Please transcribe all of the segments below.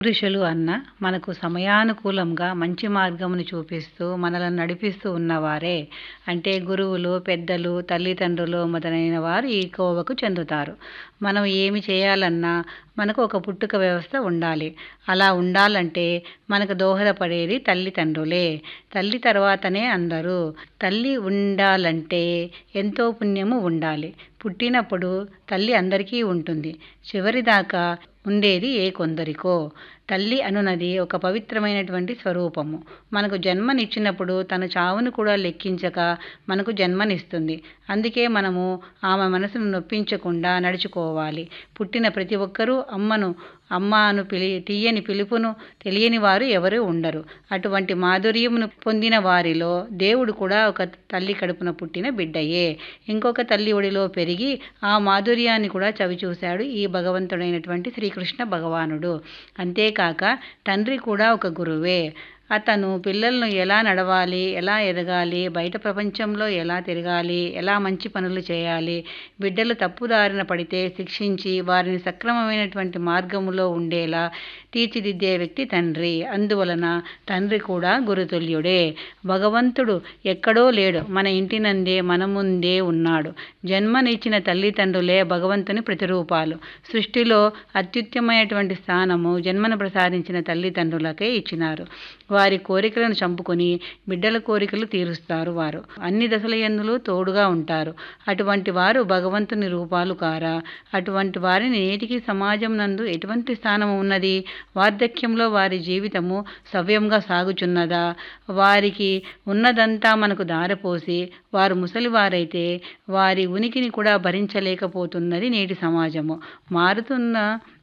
పురుషులు అన్న మనకు సమయానుకూలంగా మంచి మార్గమును చూపిస్తూ మనలను నడిపిస్తూ ఉన్నవారే అంటే గురువులు పెద్దలు తల్లిదండ్రులు మొదలైన వారు ఈ కోవకు చెందుతారు మనం ఏమి చేయాలన్నా మనకు ఒక పుట్టుక వ్యవస్థ ఉండాలి అలా ఉండాలంటే మనకు దోహదపడేది తల్లిదండ్రులే తల్లి తర్వాతనే అందరూ తల్లి ఉండాలంటే ఎంతో పుణ్యము ఉండాలి పుట్టినప్పుడు తల్లి అందరికీ ఉంటుంది చివరిదాకా ఉండేది ఏ కొందరికో తల్లి అనునది ఒక పవిత్రమైనటువంటి స్వరూపము మనకు జన్మనిచ్చినప్పుడు తన చావును కూడా లెక్కించక మనకు జన్మనిస్తుంది అందుకే మనము ఆమె మనసును నొప్పించకుండా నడుచుకోవాలి పుట్టిన ప్రతి ఒక్కరూ అమ్మను అమ్మ అను పిలి తీయని పిలుపును తెలియని వారు ఎవరు ఉండరు అటువంటి మాధుర్యమును పొందిన వారిలో దేవుడు కూడా ఒక తల్లి కడుపున పుట్టిన బిడ్డయే ఇంకొక తల్లి ఒడిలో పెరిగి ఆ మాధుర్యాన్ని కూడా చవిచూశాడు ఈ భగవంతుడైనటువంటి శ్రీకృష్ణ భగవానుడు అంతేకాక తండ్రి కూడా ఒక గురువే అతను పిల్లలను ఎలా నడవాలి ఎలా ఎదగాలి బయట ప్రపంచంలో ఎలా తిరగాలి ఎలా మంచి పనులు చేయాలి బిడ్డలు తప్పుదారిన పడితే శిక్షించి వారిని సక్రమమైనటువంటి మార్గములో ఉండేలా తీర్చిదిద్దే వ్యక్తి తండ్రి అందువలన తండ్రి కూడా గురుతుల్యుడే భగవంతుడు ఎక్కడో లేడు మన ఇంటినందే మన ముందే ఉన్నాడు జన్మనిచ్చిన తల్లిదండ్రులే భగవంతుని ప్రతిరూపాలు సృష్టిలో అత్యుత్తమైనటువంటి స్థానము జన్మను ప్రసాదించిన తల్లిదండ్రులకే ఇచ్చినారు వారి కోరికలను చంపుకొని బిడ్డల కోరికలు తీరుస్తారు వారు అన్ని దశల ఎందులో తోడుగా ఉంటారు అటువంటి వారు భగవంతుని రూపాలు కారా అటువంటి వారిని నేటికి సమాజం నందు ఎటువంటి స్థానం ఉన్నది వార్ధక్యంలో వారి జీవితము సవ్యంగా సాగుచున్నదా వారికి ఉన్నదంతా మనకు దారపోసి వారు ముసలివారైతే వారి ఉనికిని కూడా భరించలేకపోతున్నది నేటి సమాజము మారుతున్న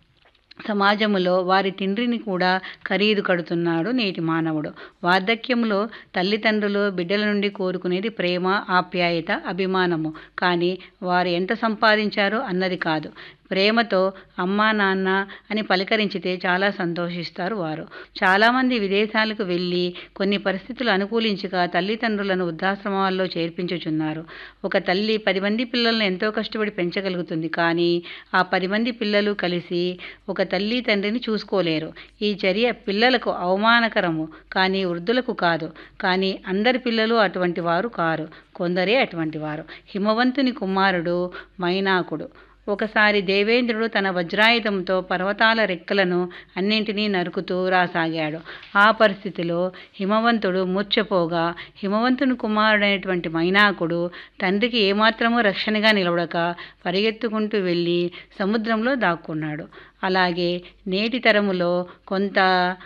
సమాజములో వారి తిండిని కూడా ఖరీదు కడుతున్నాడు నేటి మానవుడు వార్ధక్యంలో తల్లిదండ్రులు బిడ్డల నుండి కోరుకునేది ప్రేమ ఆప్యాయత అభిమానము కానీ వారు ఎంత సంపాదించారో అన్నది కాదు ప్రేమతో అమ్మా నాన్న అని పలకరించితే చాలా సంతోషిస్తారు వారు చాలామంది విదేశాలకు వెళ్ళి కొన్ని పరిస్థితులు అనుకూలించక తల్లిదండ్రులను వృద్ధాశ్రమాల్లో చేర్పించుచున్నారు ఒక తల్లి పది మంది పిల్లలను ఎంతో కష్టపడి పెంచగలుగుతుంది కానీ ఆ పది మంది పిల్లలు కలిసి ఒక తల్లి తండ్రిని చూసుకోలేరు ఈ చర్య పిల్లలకు అవమానకరము కానీ వృద్ధులకు కాదు కానీ అందరి పిల్లలు అటువంటి వారు కారు కొందరే అటువంటి వారు హిమవంతుని కుమారుడు మైనాకుడు ఒకసారి దేవేంద్రుడు తన వజ్రాయుధంతో పర్వతాల రెక్కలను అన్నింటినీ నరుకుతూ రాసాగాడు ఆ పరిస్థితిలో హిమవంతుడు మూర్ఛపోగా హిమవంతుని కుమారుడైనటువంటి మైనాకుడు తండ్రికి ఏమాత్రమూ రక్షణగా నిలవడక పరిగెత్తుకుంటూ వెళ్ళి సముద్రంలో దాక్కున్నాడు అలాగే నేటి తరములో కొంత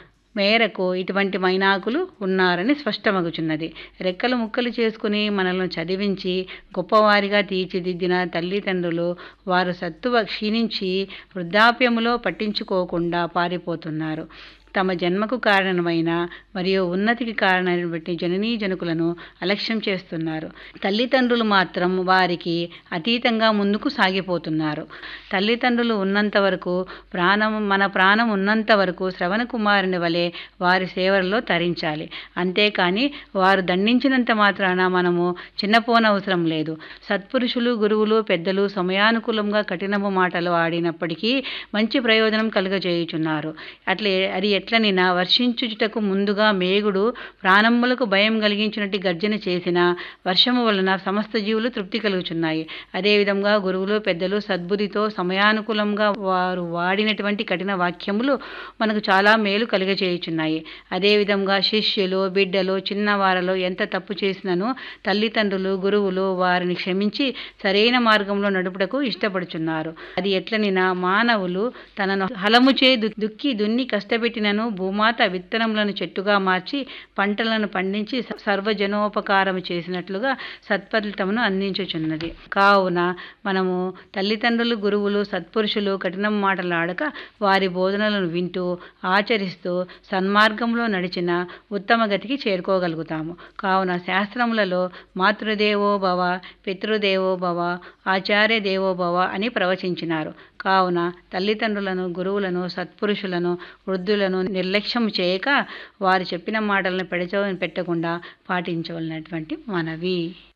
మేరకు ఇటువంటి మైనాకులు ఉన్నారని స్పష్టమగుచున్నది రెక్కలు ముక్కలు చేసుకుని మనల్ని చదివించి గొప్పవారిగా తీర్చిదిద్దిన తల్లిదండ్రులు వారు సత్తువ క్షీణించి వృద్ధాప్యములో పట్టించుకోకుండా పారిపోతున్నారు తమ జన్మకు కారణమైన మరియు ఉన్నతికి కారణమైనటువంటి జననీ జనకులను అలక్ష్యం చేస్తున్నారు తల్లిదండ్రులు మాత్రం వారికి అతీతంగా ముందుకు సాగిపోతున్నారు తల్లిదండ్రులు ఉన్నంత వరకు ప్రాణం మన ప్రాణం ఉన్నంత వరకు శ్రవణ కుమారుని వలె వారి సేవల్లో తరించాలి అంతేకాని వారు దండించినంత మాత్రాన మనము చిన్నపోనవసరం లేదు సత్పురుషులు గురువులు పెద్దలు సమయానుకూలంగా కఠినము మాటలు ఆడినప్పటికీ మంచి ప్రయోజనం కలుగజేయుచున్నారు అట్లే అది ఎట్లనినా వర్షించుటకు ముందుగా మేగుడు ప్రాణములకు భయం కలిగించినట్టు గర్జన చేసిన వర్షము వలన సమస్త జీవులు తృప్తి కలుగుచున్నాయి అదేవిధంగా గురువులు పెద్దలు సద్బుద్ధితో సమయానుకూలంగా వారు వాడినటువంటి కఠిన వాక్యములు మనకు చాలా మేలు కలిగచేయుచున్నాయి అదేవిధంగా శిష్యులు బిడ్డలు చిన్నవారలో ఎంత తప్పు చేసినను తల్లిదండ్రులు గురువులు వారిని క్షమించి సరైన మార్గంలో నడుపుటకు ఇష్టపడుచున్నారు అది ఎట్లనినా మానవులు తనను హలముచే దుక్కి దున్ని కష్టపెట్టినను భూమాత విత్తనములను చెట్టుగా మార్చి పంటలను పండించి సర్వజనోపకారము చేసినట్లుగా సత్ఫలితమును అందించుచున్నది కావున మనము తల్లిదండ్రులు గురువులు సత్పురుషులు కఠినం మాటలాడక వారి బోధనలను వింటూ ఆచరిస్తూ సన్మార్గంలో నడిచిన ఉత్తమ గతికి చేరుకోగలుగుతాము కావున శాస్త్రములలో మాతృదేవో భవ పితృదేవో భవ ఆచార్య దేవో భవ అని ప్రవచించినారు కావున తల్లిదండ్రులను గురువులను సత్పురుషులను వృద్ధులను నిర్లక్ష్యం చేయక వారు చెప్పిన మాటలను పెడచో పెట్టకుండా పాటించవలసినటువంటి మనవి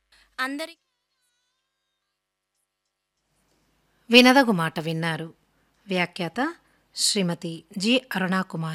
అందరి వినదగు మాట విన్నారు వ్యాఖ్యాత శ్రీమతి జి అరుణాకుమారి